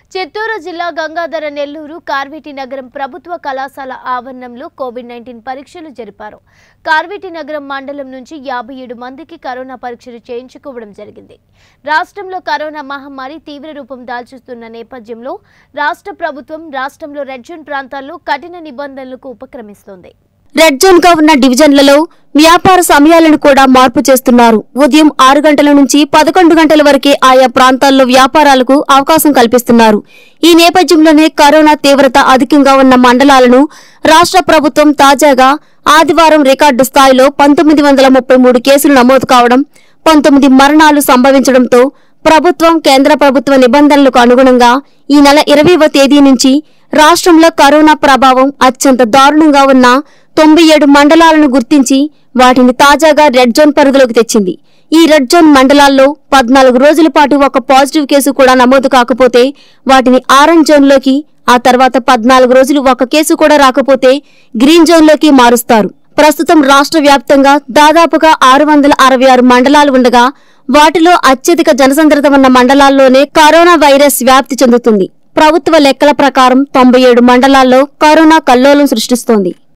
చిత్తూరు జిల్లా గంగాధర నెల్లూరు కార్వేటి నగరం ప్రభుత్వ కళాశాల ఆవరణంలో కోవిడ్ నైన్టీన్ పరీక్షలు జరిపారు కార్వేటి నగరం మండలం నుంచి యాభై ఏడు మందికి కరోనా పరీక్షలు చేయించుకోవడం జరిగింది రాష్ట్రంలో కరోనా మహమ్మారి తీవ్ర రూపం దాల్చుతున్న నేపథ్యంలో రాష్ట్ర ప్రభుత్వం రాష్ట్రంలో రెడ్ జోన్ ప్రాంతాల్లో కఠిన నిబంధనలకు ఉపక్రమిస్తోంది రెడ్ జోన్ గా ఉన్న డివిజన్లలో వ్యాపార సమయాలను కూడా మార్పు చేస్తున్నారు ఉదయం ఆరు గంటల నుంచి పదకొండు గంటల వరకే ఆయా ప్రాంతాల్లో వ్యాపారాలకు అవకాశం కల్పిస్తున్నారు ఈ నేపథ్యంలోనే కరోనా తీవ్రత అధికంగా ఉన్న మండలాలను రాష్ట్ర ప్రభుత్వం తాజాగా ఆదివారం రికార్డు స్థాయిలో పంతొమ్మిది వందల ముప్పై మూడు కేసులు నమోదు కావడం పంతొమ్మిది మరణాలు సంభవించడంతో ప్రభుత్వం కేంద్ర ప్రభుత్వ నిబంధనలకు అనుగుణంగా ఈ నెల ఇరవైవ తేదీ నుంచి రాష్ట్రంలో కరోనా ప్రభావం అత్యంత దారుణంగా ఉన్న తొంభై ఏడు మండలాలను గుర్తించి వాటిని తాజాగా రెడ్ జోన్ పరిధిలోకి తెచ్చింది ఈ రెడ్ జోన్ మండలాల్లో పద్నాలుగు రోజుల పాటు ఒక పాజిటివ్ కేసు కూడా నమోదు కాకపోతే వాటిని ఆరెంజ్ జోన్లోకి ఆ తర్వాత పద్నాలుగు రోజులు ఒక కేసు కూడా రాకపోతే గ్రీన్ జోన్లోకి మారుస్తారు ప్రస్తుతం రాష్ట్ర వ్యాప్తంగా దాదాపుగా ఆరు వందల అరవై ఆరు మండలాలు ఉండగా వాటిలో అత్యధిక జనసంద్రత ఉన్న మండలాల్లోనే కరోనా వైరస్ వ్యాప్తి చెందుతుంది ప్రభుత్వ లెక్కల ప్రకారం తొంభై ఏడు మండలాల్లో కరోనా కల్లోలం సృష్టిస్తోంది